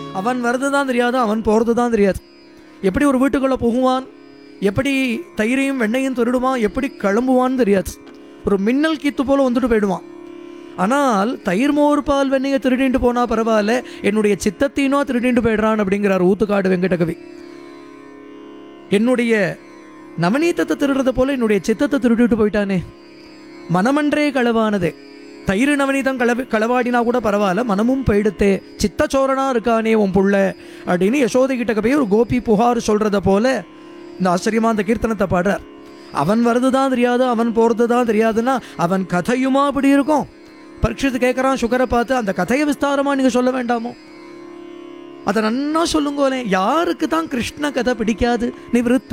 அவன் வர்றது தான் தெரியாது அவன் போகிறது தான் தெரியாது எப்படி ஒரு வீட்டுக்குள்ளே புகுவான் எப்படி தயிரையும் வெண்ணையும் திருடுவான் எப்படி கிளம்புவான்னு தெரியாது ஒரு மின்னல் கீத்து போல வந்துட்டு போயிடுவான் ஆனால் தயிர் மோர் பால் வெண்ணையை திருடிட்டு போனா பரவாயில்ல என்னுடைய சித்தத்தினோ திருடிட்டு போயிடுறான் அப்படிங்கிறார் ஊத்துக்காடு வெங்கடகவி என்னுடைய நவநீதத்தை திருடுறத போல என்னுடைய சித்தத்தை திருடிட்டு போயிட்டானே மனமன்றே களவானதே தயிர் நவநீதம் களவி களவாடினா கூட பரவாயில்ல மனமும் போயிடுத்தே சித்தச்சோரனா இருக்கானே உன் புள்ள அப்படின்னு யசோதை கிட்ட போய் ஒரு கோபி புகார் சொல்றத போல இந்த ஆச்சரியமா அந்த கீர்த்தனத்தை பாடுறார் அவன் வர்றது தான் தெரியாது அவன் போகிறது தான் தெரியாதுன்னா அவன் கதையுமா அப்படி இருக்கும் பரீட்சித்து கேட்குறான் சுகரை பார்த்து அந்த கதையை விஸ்தாரமாக நீங்கள் சொல்ல வேண்டாமோ அதை நன்னா சொல்லுங்கோலே யாருக்கு தான் கிருஷ்ண கதை பிடிக்காது நிவிருத்த